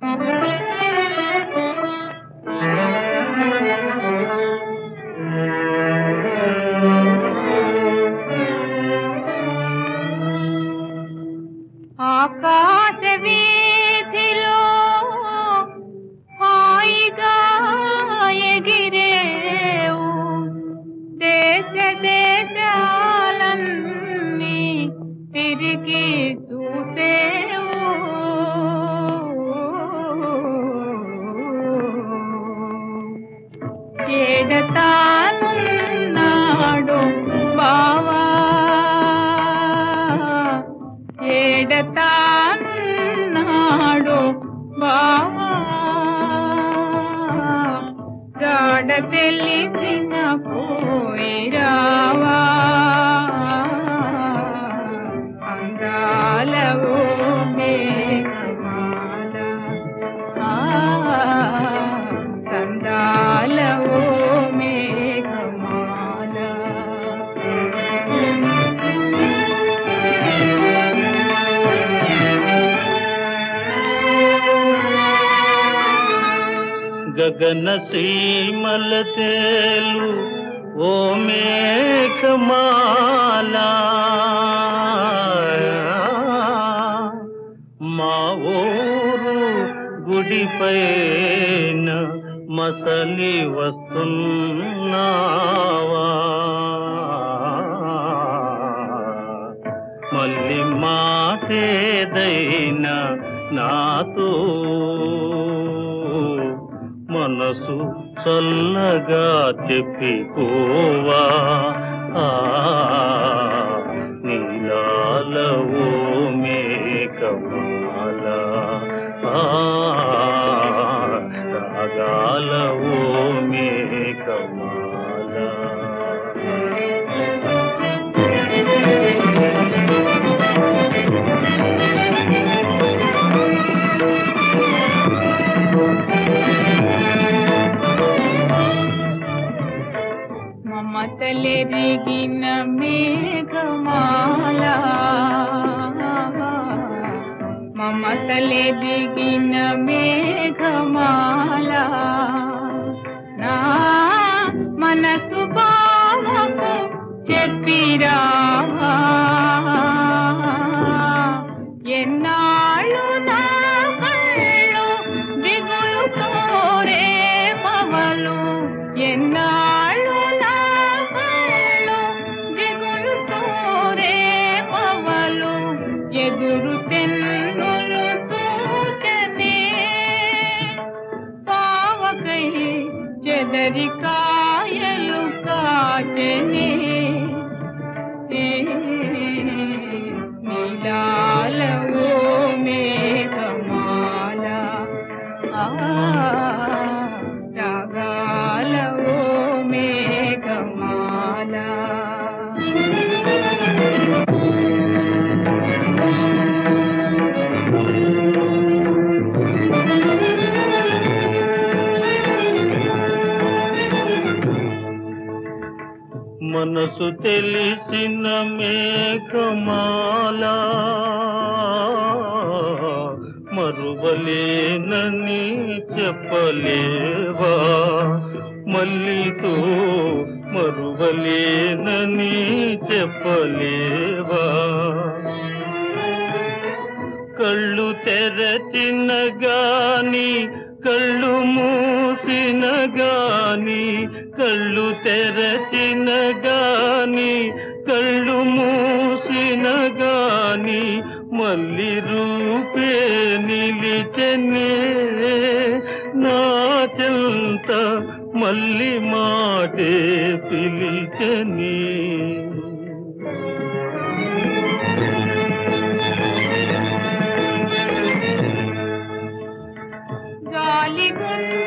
ఆకాశ వీధిలో హాయిగా ఎగిరేవు దేశ దేశాలన్నీ తిరిగి చూసేవు ఏడతానున్నాడు బావా ఏడతానున్నాడు బావా గాఢ తెలిసిన పోయిరావా అందాల ఓ మేఘమాల ఆ, కందాల ఓ మేఘమాల గగన సీమల తేలు ఓ మేఘమాల మా ఊరు గుడిపైన మసలి వస్తున్నావా మళ్ళీ మాటేదైనా నాతో మనసు చల్లగా చెప్పిపోవా ఆ నీలాల ఓ మేఘమాల ఆ రాగాల ఓ మేఘమాల మమతలెరిగిన మేఘమాల మమతలెరిగిన మేఘమాల నా మనసు బావకు చెప్పిరావా ఎన్నాళ్ళు నా కళ్ళు దిగులు కోరే పవలు ఎన్నాళ్ళు నా కళ్ళు దిగులు కోరే పవలు ఎదురు తెన్నులు చూచనే పావకై చెదరి కాయలు కాచనే నీలాల ఓ మేఘమాల ఆ రాగాల ఓ మేఘమాల మనసు తెలిసిన మేఘమాల మరువలేనని చెప్పలేవా మల్లితో మరువలేనని చెప్పలేవా కళ్ళు తెరచిన గాని కళ్ళు మూసిన గాని కళ్ళు తెరచిన గాని కళ్ళు మూసిన గాని మళ్ళీ రూపే నిలిచనే నా చెంత మళ్ళీ మాటే పిలిచని గాలిగుండ